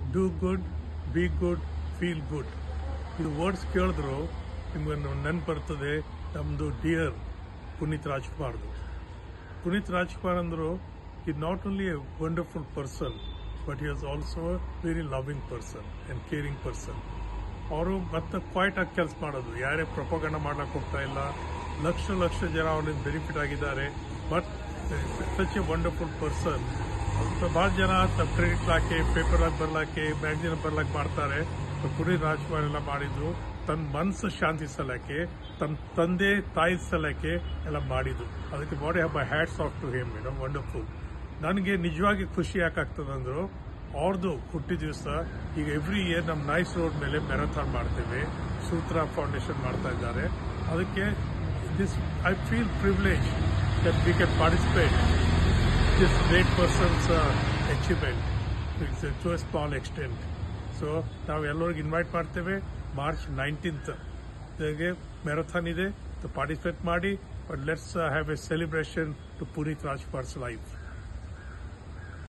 do good be good feel good ಇದು words ಕೇಳಿದ್ರು ನಿಮ್ಗೆ ನೆನ್ಪು ಬರ್ತದೆ ನಮ್ದು ಡಿಯರ್ ಪುನೀತ್ ರಾಜ್ಕುಮಾರ್ದು ಪುನೀತ್ ರಾಜ್ಕುಮಾರ್ ಅಂದ್ರು ಈ not only a wonderful person but he was also very loving person and caring person ಅವರು ಮತ್ತೆ ಕ್ವೈಟ್ ಆಗಿ ಕೆಲಸ ಮಾಡೋದು ಯಾರೇ ಪ್ರಪೋಗಂಡ ಮಾಡಕ್ ಹೋಗ್ತಾ ಇಲ್ಲ ಲಕ್ಷ ಲಕ್ಷ ಜನ ಅವನಿಂದ ಬೆನಿಫಿಟ್ ಆಗಿದ್ದಾರೆ but such a wonderful person ಬಹಳ ಜನ ತಮ್ಮ ಕ್ರೆಡಿಟ್ ಹಾಕಿ ಪೇಪರ್ ಆಗಿ ಬರ್ಲಾಕೆ ಮ್ಯಾಗಝಿನ್ ಬರ್ಲಾಕ್ ಮಾಡ್ತಾರೆ ಪುನೀತ್ ರಾಜ್ಕುಮಾರ್ ಎಲ್ಲ ಮಾಡಿದ್ದು ತನ್ನ ಮನಸ್ಸು ಶಾಂತಿ ಸಲಕ್ಕೆ ತನ್ನ ತಂದೆ ತಾಯಿ ಸಲಕ್ಕೆ ಎಲ್ಲ ಮಾಡಿದ್ದು ಅದಕ್ಕೆ ಬಾಡಿ ಹಬ್ಬ ಹ್ಯಾಟ್ಸ್ ಆಫ್ ಟು ಹೇಮ್ ಮೇಡಮ್ ವಂಡರ್ಫುಲ್ ನನಗೆ ನಿಜವಾಗಿ ಖುಷಿ ಯಾಕಾಗ್ತದೆ ಅಂದ್ರು ಅವ್ರದ್ದು ಹುಟ್ಟಿದ ದಿವಸ ಈಗ ಎವ್ರಿ ಇಯರ್ ನಮ್ಮ ನೈಸ್ ರೋಡ್ ಮೇಲೆ ಮ್ಯಾರಥಾನ್ ಮಾಡ್ತೇವೆ ಸೂತ್ರ ಫೌಂಡೇಶನ್ ಮಾಡ್ತಾ ಇದ್ದಾರೆ ಅದಕ್ಕೆ this I feel privilege that we can participate this great persons achievement it's to a small extent so ನಾವು ಎಲ್ಲರಿಗೂ ಇನ್ವೈಟ್ ಮಾಡ್ತೇವೆ ಮಾರ್ಚ್ ನೈನ್ಟೀನ್ತ್ ಮ್ಯಾರಥಾನ್ ಇದೆ ಪಾರ್ಟಿಸಿಪೇಟ್ ಮಾಡಿ but let's have a celebration to Puneeth Rajkumar's life